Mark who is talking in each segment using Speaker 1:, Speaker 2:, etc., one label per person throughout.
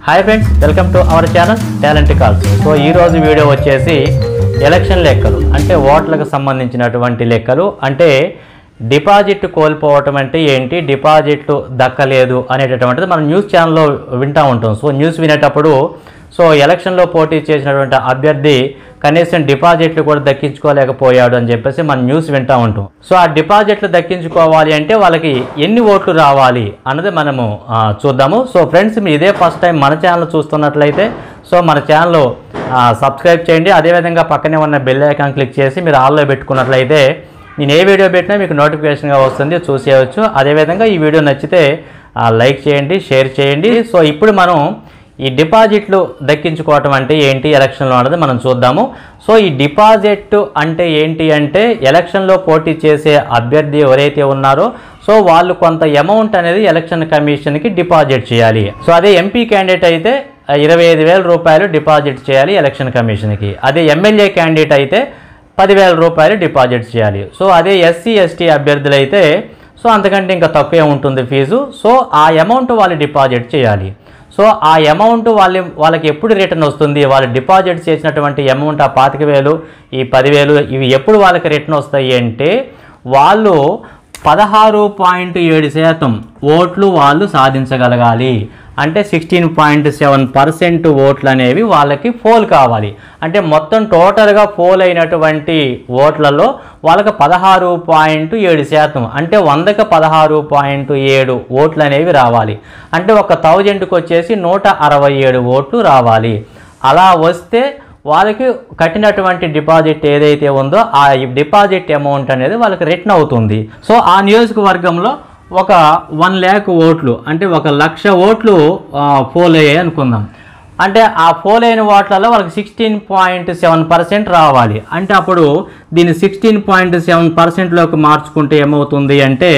Speaker 1: hi friends welcome to our channel talent calls so ఈ రోజు video వచ్చేసి election లెక్కలు అంటే ఓట్లకు సంబంధించినటువంటి లెక్కలు అంటే డిపాజిట్ కోల్పోవటం అంటే ఏంటి డిపాజిట్లు దక్కలేదు అనేటటువంటిది మనం న్యూస్ ఛానల్లో వింటూ ఉంటాం సో న్యూస్ వినేటప్పుడు సో ఎలక్షన్లో పోటీ చేసినటువంటి అభ్యర్థి కనీసం డిపాజిట్లు కూడా దక్కించుకోలేకపోయాడు అని చెప్పేసి మనం న్యూస్ వింటూ ఉంటాం సో ఆ డిపాజిట్లు దక్కించుకోవాలి అంటే వాళ్ళకి ఎన్ని ఓట్లు రావాలి అన్నది మనము ఆ, చూద్దాము సో ఫ్రెండ్స్ మీరు ఇదే ఫస్ట్ టైం మన ఛానల్ చూస్తున్నట్లయితే సో మన ఛానల్ సబ్స్క్రైబ్ చేయండి అదేవిధంగా పక్కనే ఉన్న బెల్ ఐకాన్ క్లిక్ చేసి మీరు ఆల్లో పెట్టుకున్నట్లయితే నేను ఏ వీడియో పెట్టినా మీకు నోటిఫికేషన్గా వస్తుంది చూసేయవచ్చు అదేవిధంగా ఈ వీడియో నచ్చితే ఆ, లైక్ చేయండి షేర్ చేయండి సో ఇప్పుడు మనం ఈ డిపాజిట్లు దక్కించుకోవటం అంటే ఏంటి ఎలక్షన్లో అన్నది మనం చూద్దాము సో ఈ డిపాజిట్ అంటే ఏంటి అంటే ఎలక్షన్లో పోటీ చేసే అభ్యర్థి ఎవరైతే ఉన్నారో సో వాళ్ళు కొంత అమౌంట్ అనేది ఎలక్షన్ కమిషన్కి డిపాజిట్ చేయాలి సో అదే ఎంపీ క్యాండిడేట్ అయితే ఆ, ఇరవై ఐదు వేల రూపాయలు డిపాజిట్ చేయాలి ఎలక్షన్ కమిషన్కి అదే ఎమ్మెల్యే క్యాండిడేట్ అయితే పదివేల రూపాయలు డిపాజిట్ చేయాలి సో అదే ఎస్సీ ఎస్టీ అభ్యర్థులు అయితే సో అంతకంటే ఇంకా తక్కువే ఉంటుంది ఫీజు సో ఆ అమౌంట్ వాళ్ళు డిపాజిట్ చేయాలి సో ఆ అమౌంట్ వాళ్ళ వాళ్ళకి ఎప్పుడు రిటర్న్ వస్తుంది వాళ్ళు డిపాజిట్ చేసినటువంటి అమౌంట్ ఆ పాతిక వేలు ఈ పదివేలు ఇవి ఎప్పుడు వాళ్ళకి రిటర్న్ వస్తాయి అంటే వాళ్ళు పదహారు పాయింట్ ఏడు శాతం ఓట్లు వాళ్ళు సాధించగలగాలి అంటే సిక్స్టీన్ పాయింట్ సెవెన్ పర్సెంట్ ఓట్లు అనేవి వాళ్ళకి ఫోల్ కావాలి అంటే మొత్తం టోటల్గా ఫోల్ అయినటువంటి ఓట్లలో వాళ్ళకి పదహారు పాయింట్ ఏడు శాతం అంటే వందకి పదహారు పాయింట్ ఏడు ఓట్లు అనేవి రావాలి అంటే ఒక థౌజండ్కి వచ్చేసి నూట అరవై ఏడు ఓట్లు రావాలి అలా వస్తే వాళ్ళకి కట్టినటువంటి డిపాజిట్ ఏదైతే ఉందో ఆ డిపాజిట్ అమౌంట్ అనేది వాళ్ళకి రిటర్న్ అవుతుంది సో ఆ నియోజకవర్గంలో ఒక వన్ ల్యాక్ ఓట్లు అంటే ఒక లక్ష ఓట్లు పోల్ అయ్యాయి అనుకుందాం అంటే ఆ పోల్ అయిన ఓట్లలో వాళ్ళకి సిక్స్టీన్ పాయింట్ సెవెన్ పర్సెంట్ రావాలి అంటే అప్పుడు దీన్ని సిక్స్టీన్ పాయింట్ సెవెన్ పర్సెంట్లోకి మార్చుకుంటే ఏమవుతుంది అంటే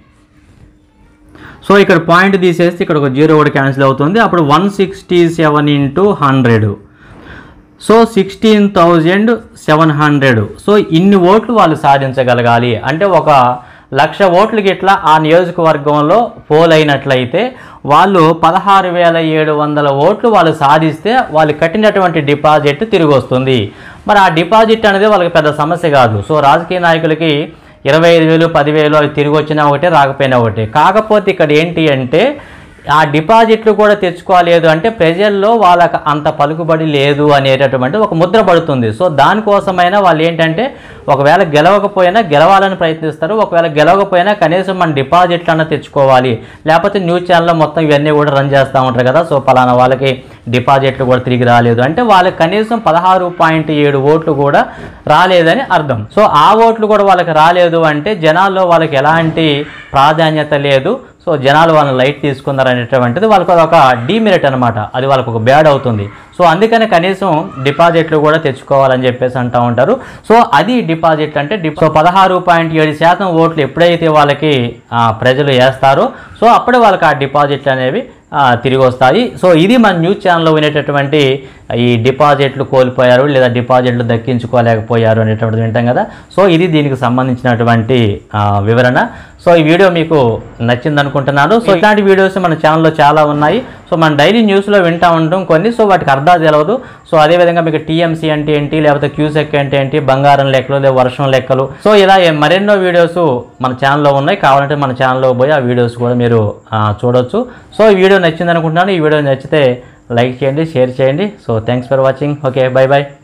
Speaker 1: సో ఇక్కడ పాయింట్ తీసేస్తే ఇక్కడ ఒక జీరో ఒకటి క్యాన్సిల్ అవుతుంది అప్పుడు one sixty seven into hundred so sixteen thousand seven hundred so ఇన్ని ఓట్లు వాళ్ళు సాధించగలగాలి అంటే ఒక లక్ష ఓట్లకి ఇట్లా ఆ నియోజకవర్గంలో పోల్ అయినట్లయితే వాళ్ళు పదహారు వేల ఏడు వందల ఓట్లు వాళ్ళు సాధిస్తే వాళ్ళు కట్టినటువంటి డిపాజిట్ తిరిగి వస్తుంది మరి ఆ డిపాజిట్ అనేది వాళ్ళకి పెద్ద సమస్య కాదు సో రాజకీయ నాయకులకి ఇరవై ఐదు వేలు పదివేలు అవి తిరిగి వచ్చినా ఒకటే రాకపోయినా ఒకటే కాకపోతే ఇక్కడ ఏంటి అంటే ఆ డిపాజిట్లు కూడా తెచ్చుకోలేదు అంటే ప్రజల్లో వాళ్ళకి అంత పలుకుబడి లేదు అనేటటువంటి ఒక ముద్ర పడుతుంది సో దానికోసమైనా వాళ్ళు ఏంటంటే ఒకవేళ గెలవకపోయినా గెలవాలని ప్రయత్నిస్తారు ఒకవేళ గెలవకపోయినా కనీసం మన డిపాజిట్లు అన్న తెచ్చుకోవాలి లేకపోతే న్యూస్ ఛానల్లో మొత్తం ఇవన్నీ కూడా రన్ చేస్తూ ఉంటారు కదా సో పలానా వాళ్ళకి డిపాజిట్లు కూడా తిరిగి రాలేదు అంటే వాళ్ళకి కనీసం పదహారు పాయింట్ ఏడు ఓట్లు కూడా రాలేదని అర్థం సో ఆ ఓట్లు కూడా వాళ్ళకి రాలేదు అంటే జనాల్లో వాళ్ళకి ఎలాంటి ప్రాధాన్యత లేదు సో జనాలు వాళ్ళని లైట్ తీసుకున్నారు అనేటువంటిది వాళ్ళకి ఒక డీమెరిట్ అనమాట అది వాళ్ళకి ఒక బ్యాడ్ అవుతుంది సో అందుకని కనీసం డిపాజిట్లు కూడా తెచ్చుకోవాలని చెప్పేసి అంటూ ఉంటారు సో అది డిపాజిట్ అంటే డిప్ సో పదహారు పాయింట్ ఏడు శాతం ఓట్లు ఎప్పుడైతే వాళ్ళకి ఆ, ప్రజలు వేస్తారో సో అప్పుడే వాళ్ళకి ఆ డిపాజిట్లు అనేవి ఆ, తిరిగి వస్తాయి సో ఇది మన న్యూస్ ఛానల్లో వినేటటువంటి ఈ డిపాజిట్లు కోల్పోయారు లేదా డిపాజిట్లు దక్కించుకోలేకపోయారు అనేటువంటిది వింటాం కదా సో ఇది దీనికి సంబంధించినటువంటి ఆ, వివరణ సో ఈ వీడియో మీకు నచ్చింది అనుకుంటున్నాను సో ఇలాంటి వీడియోస్ మన ఛానల్లో చాలా ఉన్నాయి సో మన డైలీ న్యూస్లో వింటూ ఉంటాం కొన్ని సో వాటికి అర్థాలు తెలియదు సో అదేవిధంగా మీకు టీఎంసీ అంటే ఏంటి లేకపోతే క్యూసెక్ అంటే ఏంటి బంగారం లెక్కలు లేదా వర్షం లెక్కలు సో ఇలా ఏ- మరెన్నో వీడియోస్ మన ఛానల్లో ఉన్నాయి కావాలంటే మన ఛానల్లో పోయి ఆ వీడియోస్ కూడా మీరు ఆ, చూడొచ్చు సో ఈ వీడియో నచ్చింది అనుకుంటున్నాను ఈ వీడియో నచ్చితే లైక్ చేయండి షేర్ చేయండి so thanks for watching okay bye bye